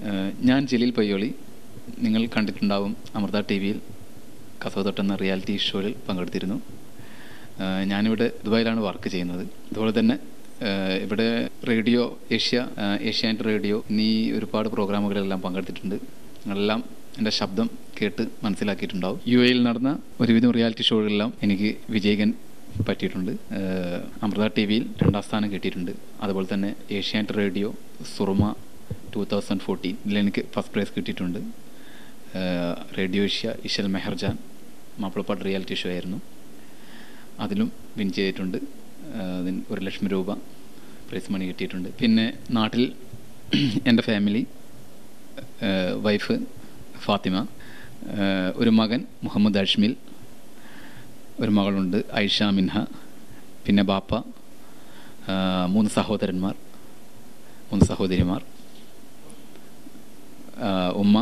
ഏഹ് ഞാൻ ജലീൽ പയ്യോളി നിങ്ങൾ കണ്ടിട്ടുണ്ടാവും അമൃത ടി വിയിൽ കസവതൊട്ട് എന്ന റിയാലിറ്റി ഷോയിൽ പങ്കെടുത്തിരുന്നു ഏഹ് ഞാനിവിടെ ദുബായിലാണ് വർക്ക് ചെയ്യുന്നത് അതുപോലെ തന്നെ ഏഹ് ഇവിടെ റേഡിയോ ഏഷ്യ ഏഹ് ഏഷ്യാനെറ്റ് റേഡിയോ എന്നീ ഒരുപാട് പ്രോഗ്രാമുകളെല്ലാം പങ്കെടുത്തിട്ടുണ്ട് നിങ്ങളെല്ലാം എൻ്റെ ശബ്ദം കേട്ട് മനസ്സിലാക്കിയിട്ടുണ്ടാവും യു എയിൽ നടന്ന ഒരുവിധം റിയാലിറ്റി ഷോകളെല്ലാം എനിക്ക് വിജയിക്കാൻ പറ്റിയിട്ടുണ്ട് ഏഹ് അമൃത ടി വിയിൽ രണ്ടാം സ്ഥാനം കിട്ടിയിട്ടുണ്ട് അതുപോലെ തന്നെ Asianet radio Suruma two thousand fourteen ഇതിൽ എനിക്ക് ഫസ്റ്റ് പ്രൈസ് കിട്ടിയിട്ടുണ്ട് ഏഹ് radio Asia Ishal Meharjan Mappilappattu reality show ആയിരുന്നു അതിലും വിൻ ചെയ്തിട്ടുണ്ട് ഏഹ് അതിന് ഒരു ലക്ഷം രൂപ പ്രൈസ് മണി കിട്ടിയിട്ടുണ്ട് പിന്നെ നാട്ടിൽ എൻ്റെ ഫാമിലി ഏഹ് വൈഫ് ഫാത്തിമ ഏഹ് ഒരു മകൻ മുഹമ്മദ് അഷ്മിൽ ഒരു മകളുണ്ട് ഐഷ മിൻഹ പിന്നെ ബാപ്പ ഏഹ് മൂന്ന് സഹോദരന്മാർ മൂന്ന് സഹോദരിമാർ ഏഹ് ഉമ്മ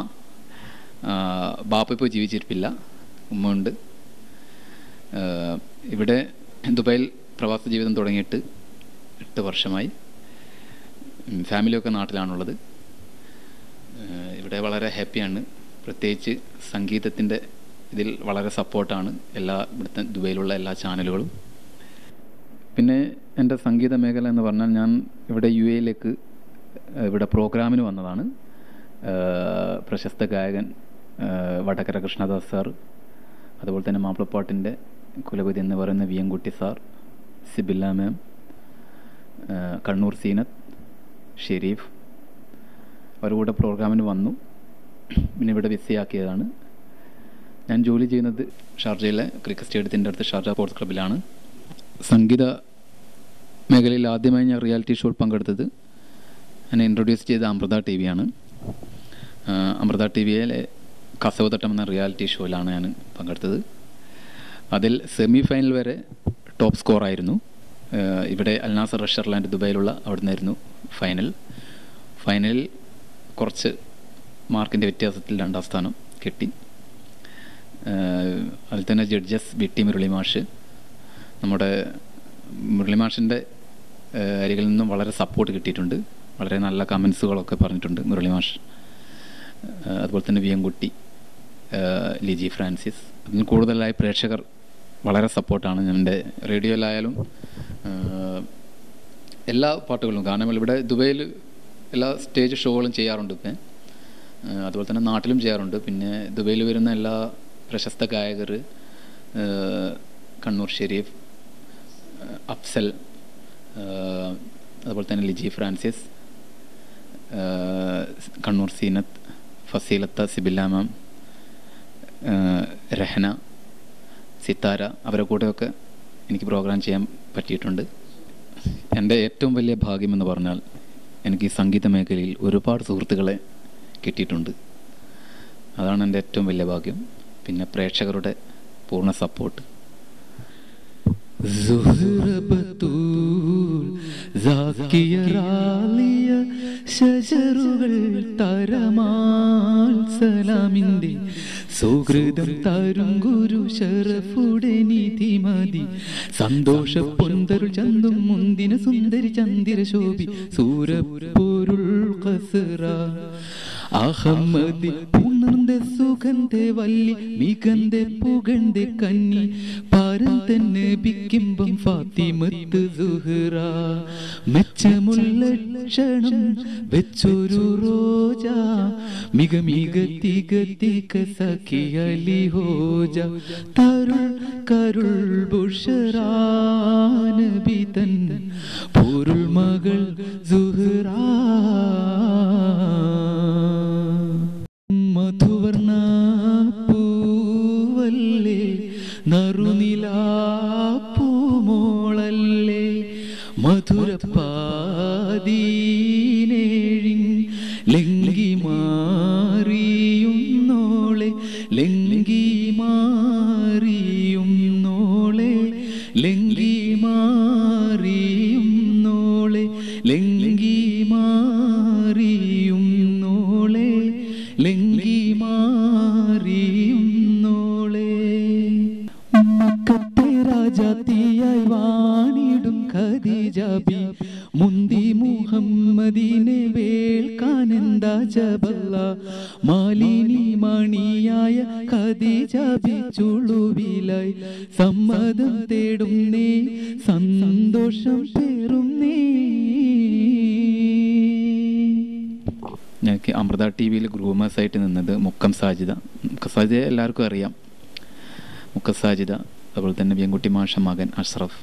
ഏഹ് ബാപ്പ ഇപ്പോൾ ജീവിച്ചിരിപ്പില്ല ഉമ്മ ഉണ്ട് ഏഹ് ഇവിടെ ദുബായിൽ പ്രവാസ ജീവിതം തുടങ്ങിയിട്ട് എട്ട് വർഷമായി ഉം, ഫാമിലിയൊക്കെ നാട്ടിലാണുള്ളത് ഏഹ് ഇവിടെ വളരെ ഹാപ്പിയാണ് പ്രത്യേകിച്ച് സംഗീതത്തിൻ്റെ ഇതിൽ വളരെ സപ്പോർട്ടാണ് എല്ലാ ഇവിടുത്തെ ദുബൈയിലുള്ള എല്ലാ ചാനലുകളും പിന്നെ എൻ്റെ സംഗീത മേഖല എന്ന് പറഞ്ഞാൽ ഞാൻ ഇവിടെ യു എയിലേക്ക് ഇവിടെ പ്രോഗ്രാമിന് വന്നതാണ് ഏഹ് പ്രശസ്ത ഗായകൻ ഏഹ് വടകര കൃഷ്ണദാസ് സാർ അതുപോലെ തന്നെ മാപ്പിളപ്പാട്ടിൻ്റെ കുലപതി എന്ന് പറയുന്ന V M Kutty sir Sibilla ma'am ഏഹ് കണ്ണൂർ സീനത്ത് ഷെരീഫ് അവരുടെ കൂടെ പ്രോഗ്രാമിന് വന്നു പിന്നെ ഇവിടെ ബിസിയാക്കിയതാണ് ഞാൻ ജോലി ചെയ്യുന്നത് ഷാർജയിലെ ക്രിക്കറ്റ് സ്റ്റേഡിയത്തിൻ്റെ അടുത്ത് ഷാർജ സ്പോർട്സ് ക്ലബ്ബിലാണ് സംഗീത മേഖലയിൽ ആദ്യമായി ഞാൻ റിയാലിറ്റി ഷോയിൽ പങ്കെടുത്തത് എന്നെ ഇൻട്രൊഡ്യൂസ് ചെയ്ത അമൃത ടി വിയാണ് അമൃത ടി വിയിലെ കസവതട്ടം എന്ന റിയാലിറ്റി ഷോയിലാണ് ഞാൻ പങ്കെടുത്തത് അതിൽ സെമി ഫൈനൽ വരെ ടോപ്പ് സ്കോർ ആയിരുന്നു ഏഹ് ഇവിടെ അൽനാസർ റഷർലാൻഡ് ദുബായിലുള്ള അവിടെ നിന്നായിരുന്നു ഫൈനൽ ഫൈനലിൽ കുറച്ച് മാർക്കിൻ്റെ വ്യത്യാസത്തിൽ രണ്ടാം സ്ഥാനം കിട്ടി ഏഹ് അതിൽ തന്നെ ജഡ്ജസ് വിട്ടി മുരളി മാഷ് നമ്മുടെ മുരളി മാഷിൻ്റെ ഏഹ് അരികിൽ നിന്നും വളരെ സപ്പോർട്ട് കിട്ടിയിട്ടുണ്ട് വളരെ നല്ല കമൻസുകളൊക്കെ പറഞ്ഞിട്ടുണ്ട് മുരളി മാഷ് ഏഹ് അതുപോലെ തന്നെ വി എം കുട്ടി ഏഹ് ലിജി ഫ്രാൻസിസ് അതിന് കൂടുതലായി പ്രേക്ഷകർ വളരെ സപ്പോർട്ടാണ് എൻ്റെ റേഡിയോയിലായാലും ഏഹ് എല്ലാ പാട്ടുകളും കാരണം ഇവിടെ ദുബൈയിൽ എല്ലാ സ്റ്റേജ് ഷോകളും ചെയ്യാറുണ്ട് ഇപ്പം ഏഹ് അതുപോലെ തന്നെ നാട്ടിലും ചെയ്യാറുണ്ട് പിന്നെ ദുബൈയിൽ വരുന്ന എല്ലാ പ്രശസ്ത ഗായകർ ഏഹ് കണ്ണൂർ ഷെരീഫ് ഏഹ് അഫ്സൽ ഏഹ് അതുപോലെ തന്നെ ലിജി ഫ്രാൻസിസ് ഏഹ് കണ്ണൂർ സീനത്ത് ഫസീലത്ത സിബില്ല മാം ഏഹ് രഹന സിത്താര അവരുടെ കൂടെയൊക്കെ എനിക്ക് പ്രോഗ്രാം ചെയ്യാൻ പറ്റിയിട്ടുണ്ട് എൻ്റെ ഏറ്റവും വലിയ ഭാഗ്യമെന്ന് പറഞ്ഞാൽ എനിക്ക് ഈ സംഗീത മേഖലയിൽ ഒരുപാട് സുഹൃത്തുക്കളെ കിട്ടിയിട്ടുണ്ട് അതാണ് എൻ്റെ ഏറ്റവും വലിയ ഭാഗ്യം പിന്നെ പ്രേക്ഷകരുടെ പൂർണ്ണ സപ്പോർട്ട് ഷജറുകൾ തരമാൽ സലാമിന്റെ സൗഹൃദം തരും ഗുരു ഷറഫുടെ നിധിമതി സന്തോഷ പൊന്തരു ചന്തും മുന്തിന സുന്ദരി ചന്ദിര ശോഭി സൂരപ്പൊരുൾ കസറ അഹമ്മദി ഉണർந்த സുഗന്ധ വല്ലി മികந்த പുകഴ്ந்த കന്നി പാരം തന്നെ ബിക്കിമ്പം ഫാത്തിമത്ത് സുഹറ മെച്ചമുള്ള ക്ഷണം വെച്ചൊരു റോജ മിക മിക തിക തിക സഖി അലി ഹോജ തരുൾ കരുൾ ബുഷറാനബി തൻ പൊരുൾ മകൾ സുഹറാ മധുവർണ പൂവല്ലേ നറുനിലാ പൂമോളല്ലേ മധുരപ്പാതീനേഴിൻ ലങ്കി മാറിയും നോളെ ലങ്കി മാറിയും നോളെ ലങ്കി മാറിയും നോളെ ലങ്കി മാറിയും നോളെ ലങ്കി മാറിയും നോളെ മക്കത്തെ രാജാത്തിയായി വാണിടും ഖദീജബി മുന്തി മുഹമ്മദിനെ വേൾക്കാനെന്താ ജബല്ല മാലിനി മണിയായ ഖദീജ ബിച്ചുളുവിലായി സമ്മതം തേടുന്നേ സന്തോഷം പേറുന്നേ ഞങ്ങൾക്ക് അമൃത ടി വിയിൽ ഗ്രൂമേഴ്സായിട്ട് നിന്നത് മുക്കം സാജിദ മുക്കം സാജിദ എല്ലാവർക്കും അറിയാം മുക്കം സാജിദ അതുപോലെ തന്നെ ബിയൻകുട്ടി മാഷ മകൻ അഷ്റഫ്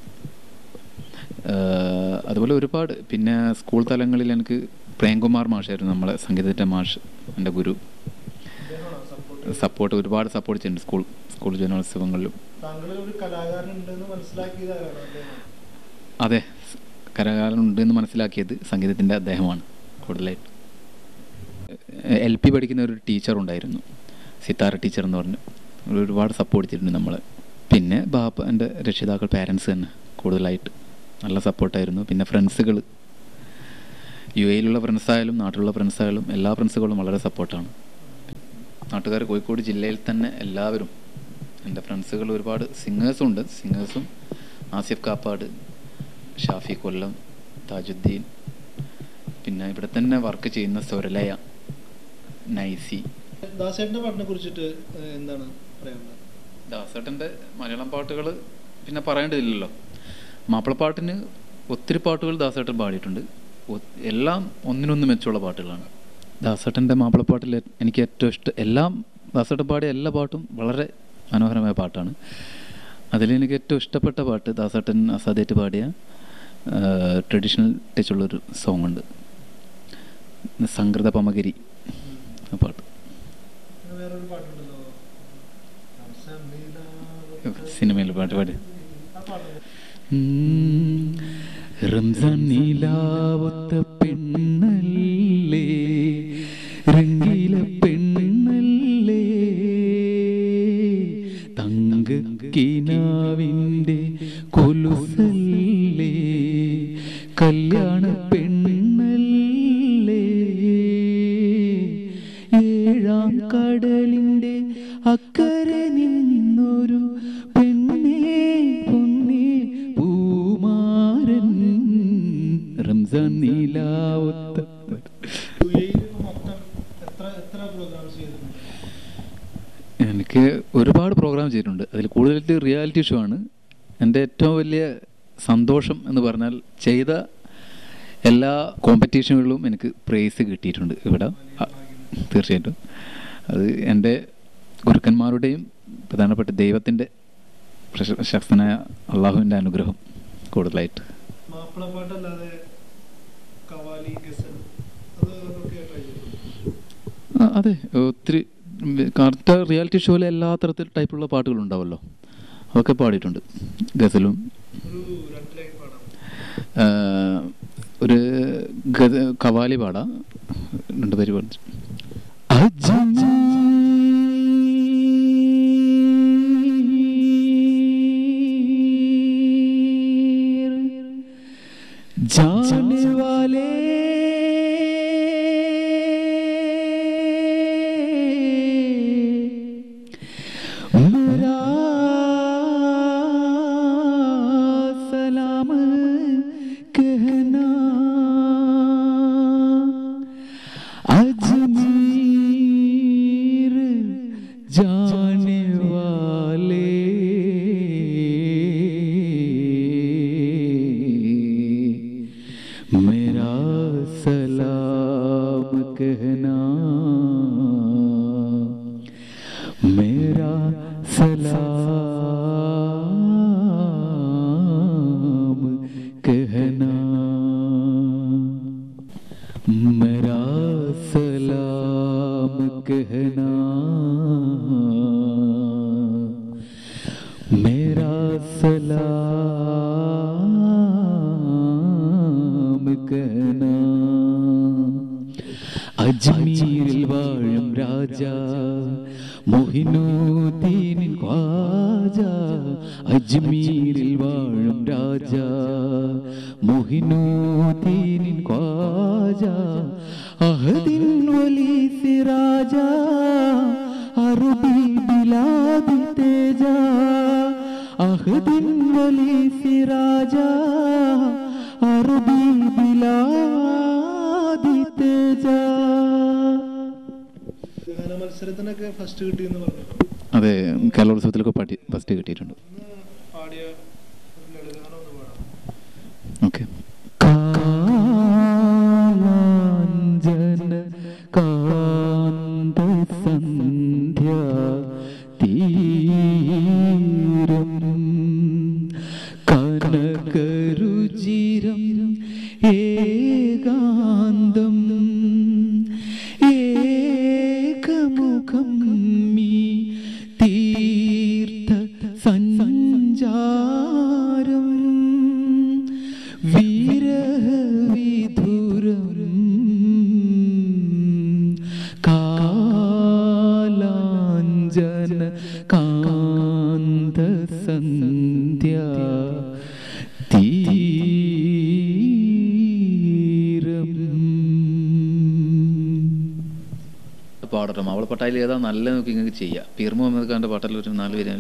ആഹ് അതുപോലെ ഒരുപാട് പിന്നെ സ്കൂൾ തലങ്ങളിൽ എനിക്ക് പ്രേംകുമാർ മാഷായിരുന്നു നമ്മളെ സംഗീതത്തിൻ്റെ മാഷ് എൻ്റെ ഗുരു സപ്പോർട്ട് ഒരുപാട് സപ്പോർട്ട് ചെയ്യുന്നുണ്ട് സ്കൂൾ സ്കൂൾ ജനോത്സവങ്ങളിലും താങ്കൾ ഒരു കലാകാരനുണ്ടെന്ന് മനസ്സിലാക്കിയതാണ് അതെ കരകാലം ഉണ്ടെന്ന് മനസ്സിലാക്കിയത് സംഗീതത്തിൻ്റെ അദ്ദേഹമാണ് കൂടുതലായിട്ട് എൽ പി പഠിക്കുന്ന ഒരു ടീച്ചർ ഉണ്ടായിരുന്നു സിത്താര ടീച്ചർ എന്ന് പറഞ്ഞു അവര് ഒരുപാട് സപ്പോർട്ട് ചെയ്തിട്ടുണ്ട് നമ്മളെ പിന്നെ ബാപ്പ എൻ്റെ രക്ഷിതാക്കൾ പാരൻസ് തന്നെ കൂടുതലായിട്ട് നല്ല സപ്പോർട്ടായിരുന്നു പിന്നെ ഫ്രണ്ട്സുകൾ യു എയിലുള്ള ഫ്രണ്ട്സായാലും നാട്ടിലുള്ള ഫ്രണ്ട്സായാലും എല്ലാ ഫ്രണ്ട്സുകളും വളരെ സപ്പോർട്ടാണ് നാട്ടുകാർ കോഴിക്കോട് ജില്ലയിൽ തന്നെ എല്ലാവരും എൻ്റെ ഫ്രണ്ട്സുകൾ ഒരുപാട് സിംഗേഴ്സും ഉണ്ട് സിംഗേഴ്സും ആസിഫ് കാപ്പാട് ഷാഫി കൊല്ലം താജുദ്ദീൻ പിന്നെ ഇവിടെ തന്നെ വർക്ക് ചെയ്യുന്ന സ്വരലയ നൈസി ദാസേട്ടന്റെ പാട്ടിനെ കുറിച്ചിട്ട് ഏഹ്, എന്താണ് പറയാനുള്ളത് ദാസേട്ടൻ്റെ മലയാളം പാട്ടുകൾ പിന്നെ പറയേണ്ടതില്ലല്ലോ മാപ്പിളപ്പാട്ടിന് ഒത്തിരി പാട്ടുകൾ ദാസേട്ടൻ പാടിയിട്ടുണ്ട് ഒ- എല്ലാം ഒന്നിനൊന്ന് മെച്ചമുള്ള പാട്ടുകളാണ് ദാസേട്ടൻ്റെ മാപ്പിളപ്പാട്ടിൽ എ- എനിക്ക് ഏറ്റവും ഇഷ്ടം എല്ലാം ദാസേട്ടൻ പാടിയ എല്ലാ പാട്ടും വളരെ മനോഹരമായ പാട്ടാണ് അതിൽ എനിക്ക് ഏറ്റവും ഇഷ്ടപ്പെട്ട പാട്ട് ദാസേട്ടൻ അസാദ്യമായിട്ട് പാടിയ ട്രഡീഷണൽ ടച്ചുള്ളൊരു സോങ് ഉണ്ട് സംഗൃത പമഗിരി ആ പാട്ട് പിന്നെ വേറൊരു പാട്ടുണ്ടല്ലോ സിനിമയിൽ പാട്ട് പാടി ആ പാട്ട് ഉം, റംസാൻ നീലാവത്ത പെണ്ണല്ലേ രംഗീല പെണ്ണല്ലേ തങ്കക്കിനാവിൻ്റെ കൊലുസല്ലേ കല്യാണ പെണ്ണല്ലേ ഏഴാം കടലിൻ്റെ അക്കരെ നിന്നൊരു പെണ്ണേ പൊന്നേ പൂമാരൻ റംസാൻ നീലാവത്ത യു എയിൽ മൊത്തം എത്ര എത്ര പ്രോഗ്രാംസ് ചെയ്തിട്ടുണ്ട് എനിക്ക് ഒരുപാട് പ്രോഗ്രാം ചെയ്തിട്ടുണ്ട് അതിൽ കൂടുതലായിട്ട് റിയാലിറ്റി ഷോ ആണ് എൻ്റെ ഏറ്റവും വലിയ സന്തോഷം എന്ന് പറഞ്ഞാൽ ചെയ്ത എല്ലാ കോമ്പറ്റീഷനുകളിലും എനിക്ക് പ്രൈസ് കിട്ടിയിട്ടുണ്ട് ഇവിടെ അ- തീർച്ചയായിട്ടും അത് എൻ്റെ ഗുരുക്കന്മാരുടെയും പ്രധാനപ്പെട്ട ദൈവത്തിൻ്റെ പ്രശ- ശക്തനായ അള്ളാഹുവിൻ്റെ അനുഗ്രഹം കൂടുതലായിട്ട് മാപ്പിളപ്പാട്ടല്ലാതെ കവാലി ഗസൽ അത് അതൊക്കെ ട്രൈ ചെയ്തിട്ടുണ്ട് ആ, അതെ ഒത്തിരി കറക്റ്റ് റിയാലിറ്റി ഷോയിലെ എല്ലാ തരത്തിൽ ടൈപ്പുള്ള പാട്ടുകളുണ്ടാവുമല്ലോ അതൊക്കെ പാടിയിട്ടുണ്ട് ഗസലും ഒരു രണ്ട് ലൈൻ പാടാം ആ, ഒരു ഗത കവാലി പാടാം രണ്ട് പേര് പാടിച്ചു जाने वाले मेरा सलाम कहना अजमीर जाने वाले मेरा सलाम कहना मेरा सलाम कहना मेरा सलाम कहना मेरा സലാം കന അജ്മീരിൽ വാഴും രാജ മൊഹിനൂദ്ദീനിൻ ഖ്വാജ അജ്മീരിൽ വാഴും രാജ മൊഹിനൂദ്ദീനിൻ ഖ്വാജ അഹദിൻ വലി സിറാജ അറബി ബിലാദി തേജ അഹദിൻ വലി സിറാജ അറബി ബിലാദി തേജ മത്സരത്തിനൊക്കെ ഫസ്റ്റ് കിട്ടിയെന്ന് പറഞ്ഞു അതെ കലോത്സവത്തിലൊക്കെ പാടി ഫസ്റ്റ് കിട്ടിയിട്ടുണ്ട് അന്ന് പാടിയ ഒരു ലളിതഗാനം ഒന്ന് പാടാം ഓക്കെ കാലാഞ്ജന കാന്ത സന്ധ്യ തീരം കനകരുചിരം ഏകാന്തം ഏകമുഖം മീ തീർത്ഥ സഞ്ചാരം വിരഹവിധുരം കാലാഞ്ജന കാന്ത സന്ധ്യ തീരം പാടട്ടെ മാവള പട്ടായിൽ ഏതാ നല്ല നോക്കി നിങ്ങൾക്ക് ചെയ്യാം പീർ മുഹമ്മദ് ഖാൻ്റെ പാട്ടിൽ ഒരു നാല് പേര്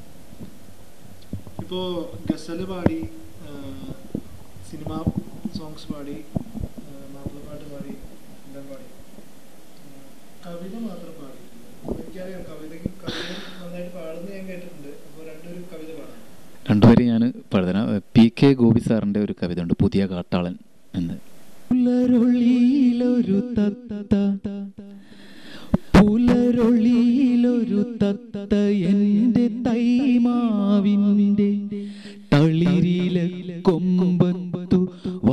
ഇപ്പോൾ ഗസല് പാടി സിനിമ സോങ്സ് പാടി മാപ്പിളപ്പാട്ട് പാടി എല്ലാം പാടി ആ, കവിത മാത്രം പാടിയിട്ടില്ല അപ്പോൾ എനിക്കറിയാം കവിതയ്ക്ക് കവിത നന്നായിട്ട് പാടുന്നത് ഞാൻ കേട്ടിട്ടുണ്ട് അപ്പോൾ രണ്ടൊരു കവിത പാടാം രണ്ടുപേരും ഞാൻ പാടുതരാം പി കെ ഗോപി സാറിൻ്റെ ഒരു കവിത ഉണ്ട് പുതിയ കാട്ടാളൻ എന്ന് പുലരൊളിയിലൊരു തത്ത പുലരൊളിയിലൊരു തത്ത എൻ്റെ തൈമാവിൻ്റെ തളിരിലെ കൊമ്പത്തു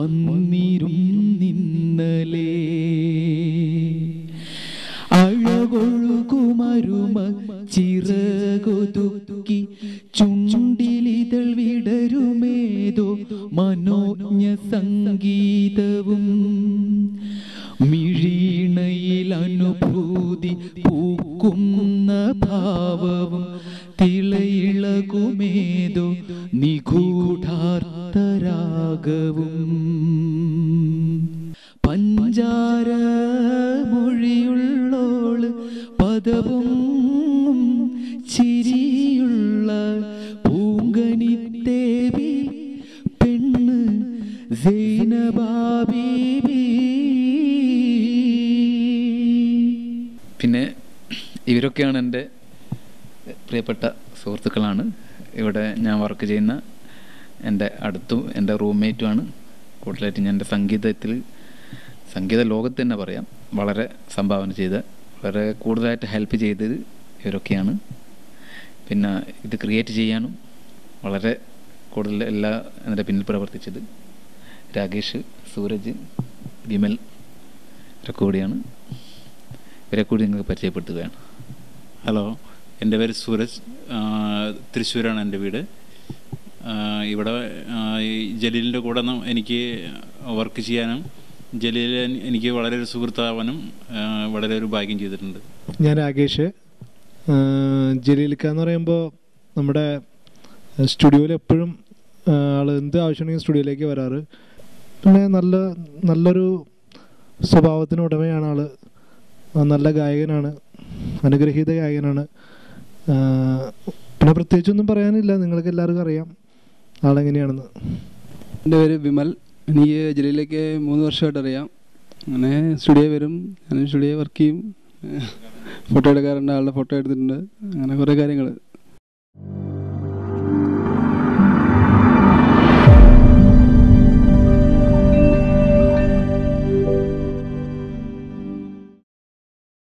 വന്നിരുന്നിന്നലേ അഴകൊഴുകുമരുമ ചിറകൊതുക്കി ചുണ്ടിലിതൾ വിടരുമേതോ മനോജ്ഞ സംഗീതവും മിഴീണയിൽ അനുഭൂതി പൂക്കുന്ന ഭാവവും തിളയിളകുമേതോ നിഗൂഢാർത്ഥരാഗവും പഞ്ചാര മൊഴിയുള്ളോള് പദവും ചിരിയുള്ള പൂങ്കനി ദേവി പെണ്ണ് സൈനബാബി പിന്നെ ഇവരൊക്കെയാണ് എൻ്റെ പ്രിയപ്പെട്ട സുഹൃത്തുക്കളാണ് ഇവിടെ ഞാൻ വർക്ക് ചെയ്യുന്ന എൻ്റെ അടുത്തും എൻ്റെ റൂംമേറ്റുമാണ് കൂടുതലായിട്ട് ഞാൻ എൻ്റെ സംഗീതത്തിൽ സംഗീത ലോകത്ത് തന്നെ പറയാം വളരെ സംഭാവന ചെയ്ത വളരെ കൂടുതലായിട്ട് ഹെൽപ്പ് ചെയ്തത് ഇവരൊക്കെയാണ് പിന്നെ ഇത് ക്രിയേറ്റ് ചെയ്യാനും വളരെ കൂടുതൽ എല്ലാ എൻ്റെ പിന്നിൽ പ്രവർത്തിച്ചത് രാകേഷ് സൂരജ് വിമൽ ഇവരൊക്കെ കൂടിയാണ് ഇവരെ കൂടി നിങ്ങൾക്ക് പരിചയപ്പെടുത്തുകയാണ് ഹലോ എൻ്റെ പേര് സൂരജ് ആ, തൃശ്ശൂരാണ് എൻ്റെ വീട് ആ, ഇവിടെ ആ, ഈ ജലീലിൻ്റെ കൂടെ നം- എനിക്ക് വർക്ക് ചെയ്യാനും ജലീൽ എൻ- എനിക്ക് വളരെ ഒരു സുഹൃത്താവാനും ആ, വളരെ ഒരു ഭാഗ്യം ചെയ്തിട്ടുണ്ട് ഞാൻ രാകേഷ് ജലീലിക്ക എന്ന് പറയുമ്പോൾ നമ്മുടെ സ്റ്റുഡിയോയിൽ എപ്പോഴും ആൾ എന്ത് ആവശ്യമുണ്ടെങ്കിലും സ്റ്റുഡിയോയിലേക്ക് വരാറ് പിന്നെ നല്ല നല്ലൊരു സ്വഭാവത്തിന് ഉടമയാണ് ആൾ നല്ല ഗായകനാണ് അനുഗ്രഹീത ഗായകനാണ് ആ, പിന്നെ പ്രത്യേകിച്ചൊന്നും പറയാനില്ല നിങ്ങൾക്ക് എല്ലാവർക്കും അറിയാം ആളെങ്ങനെയാണെന്ന് എൻ്റെ പേര് വിമൽ എനിക്ക് ജലീലിലേക്ക് മൂന്ന് വർഷമായിട്ട് അറിയാം അങ്ങനെ സ്റ്റുഡിയോ വരും ഞാൻ സ്റ്റുഡിയോ വർക്ക് ചെയ്യും ഫോട്ടോ എടുക്കാറുണ്ട് ആളുടെ ഫോട്ടോ എടുത്തിട്ടുണ്ട് അങ്ങനെ കുറേ കാര്യങ്ങൾ